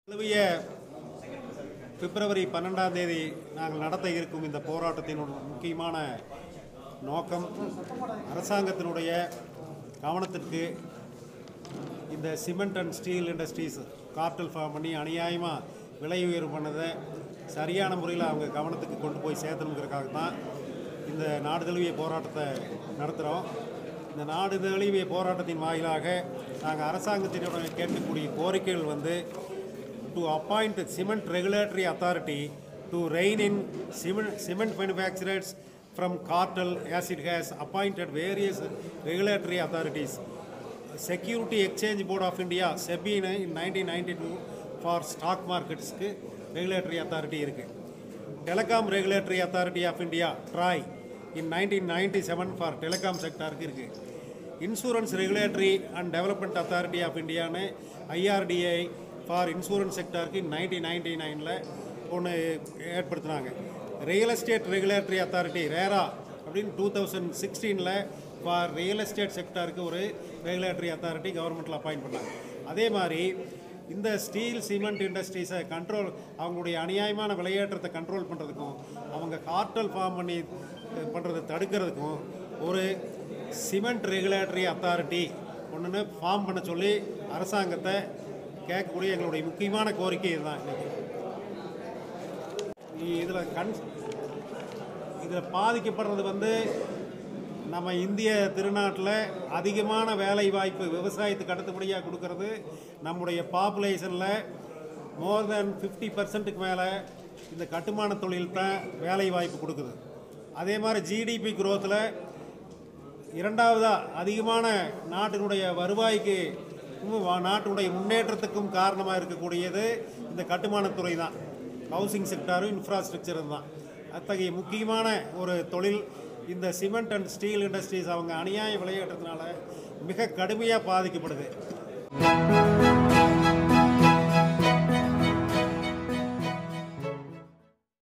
தழுவிய பிப்ரவரி பன்னெண்டாம் தேதி நாங்கள் நடத்த இருக்கும் இந்த போராட்டத்தின் ஒரு முக்கியமான நோக்கம் அரசாங்கத்தினுடைய கவனத்திற்கு இந்த cement and steel industries cartel form பண்ணி அநியாயமாக விலை உயர்வு பண்ணதை சரியான முறையில் அவங்க கவனத்துக்கு கொண்டு போய் சேர்த்தணுங்கிறதுக்காக தான் இந்த நாடு தழுவிய போராட்டத்தை நடத்துகிறோம் இந்த நாடு தழுவிய போராட்டத்தின் வாயிலாக நாங்கள் அரசாங்கத்தினுடைய கேட்கக்கூடிய கோரிக்கைகள் வந்து to appoint cement regulatory authority to rein in cement cement manufacturers from cartel as it has appointed various regulatory authorities security exchange board of India செபின்னு nineteen ninety two for stock மார்க்கெட்ஸ்க்கு ரெகுலேட்டரி அத்தாரிட்டி இருக்குது telecom regulatory authority of India TRAI in nineteen ninety seven for telecom செக்டாருக்கு இருக்குது insurance regulatory and development authority of இந்தியான்னு IRDI for insurance செக்டாருக்கு nineteen ninety நைனில் ஒன்று ஏற்படுத்தினாங்க real estate regulatory authority RERA அப்படின்னு டூ தௌசண்ட் சிக்ஸ்டீனில் ஃபார் ரியல் எஸ்டேட் செக்டாருக்கு ஒரு ரெகுலேட்டரி அத்தாரிட்டி கவர்மெண்ட்டில் அப்பாயிண்ட் பண்ணாங்க அதே மாதிரி இந்த ஸ்டீல் சிமெண்ட் இண்டஸ்ட்ரீஸை கண்ட்ரோல் அவங்களுடைய அநியாயமான விளையாட்டத்தை கண்ட்ரோல் பண்ணுறதுக்கும் அவங்க கார்டல் ஃபார்ம் பண்ணி பண்ணுறதை தடுக்கிறதுக்கும் ஒரு சிமெண்ட் ரெகுலேட்டரி அத்தாரிட்டி ஒன்றுன்னு ஃபார்ம் பண்ண சொல்லி அரசாங்கத்தை கேட்கக்கூடிய எங்களுடைய முக்கியமான கோரிக்கை இதுதான் இன்னைக்கு இதில் கண் இதில் பாதிக்கப்படுறது வந்து நம்ம இந்திய திருநாட்டில் அதிகமான வேலை வாய்ப்பு விவசாயத்துக்கு அடுத்தபடியாக கொடுக்கறது நம்முடைய பாப்புலேஷனில் மோர் தென் ஃபிஃப்டி பர்சன்ட்டுக்கு மேலே இந்த கட்டுமான தொழில் தான் வேலை வாய்ப்பு கொடுக்குது அதே மாதிரி ஜிடிபி குரோத்தில் இரண்டாவதாக அதிகமான நாட்டினுடைய வருவாய்க்கு இன்னும் வா- நாட்டினுடைய முன்னேற்றத்துக்கும் காரணமாக இருக்கக்கூடியது இந்த கட்டுமானத்துறை தான் ஹவுசிங் செக்டாரும் இன்ஃப்ராஸ்ட்ரக்சரும் தான் அத்தகைய முக்கியமான ஒரு தொழில் இந்த சிமெண்ட் அண்ட் ஸ்டீல் இண்டஸ்ட்ரீஸ் அவங்க அநியாய விளையாட்டுறதுனால மிக கடுமையாக பாதிக்கப்படுது